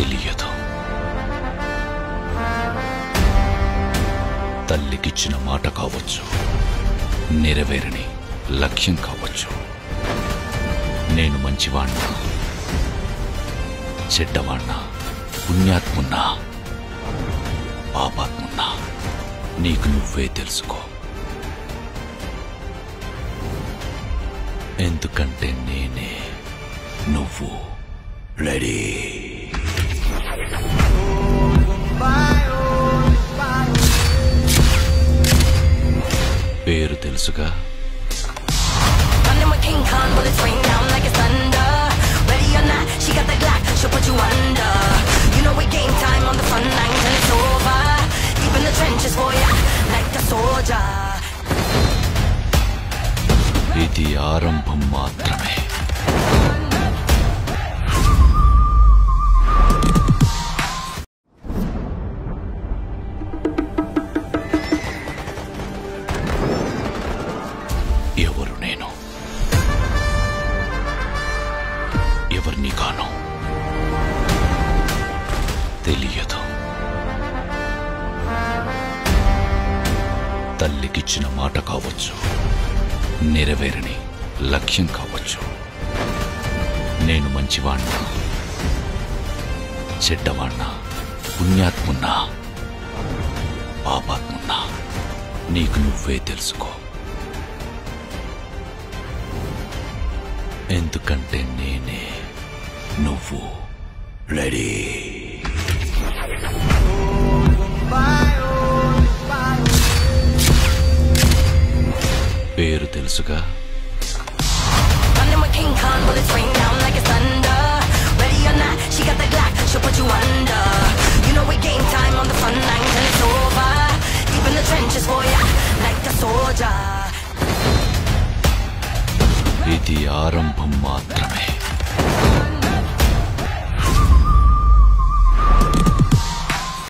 తెలియదు తల్లికిచ్చిన మాట కావచ్చు నెరవేరని లక్ష్యం కావచ్చు నేను మంచివాణ్ణా చెడ్డవాణ్ణా పుణ్యాత్మున్నా పాపాత్మున్నా నీకు నువ్వే తెలుసుకో ఎందుకంటే నేనే నువ్వు రెడీ పేరు తెలుసుగా Running with King Kong, bullets rain down like it's thunder. Ready or not, she got the Glock, she'll put you under. You know it game time on the front line till it's over. Deep in the trenches for ya, like a soldier. ఇది ఆరంభం మాత్రమే ఎవరు నేను ఎవరిని కాను తెలియదు తల్లికిచ్చిన మాట కావచ్చు నెరవేరని లక్ష్యం కావచ్చు నేను మంచివాణ్ణా చెడ్డవాణ్ణా పుణ్యాత్మున్నా పాపాత్మున్నా నీకు నువ్వే తెలుసుకో ఎందుకంటే నేనే నువ్వు రెడీ పేరు తెలుసుగా Running with King Kong, bullets rain down like it's thunder. Ready or not, she got the Glock, she'll put you under. You know it game time on the front line till it's over. Deep in the trenches for ya, like a soldier. ఇది ఆరంభం మాత్రమే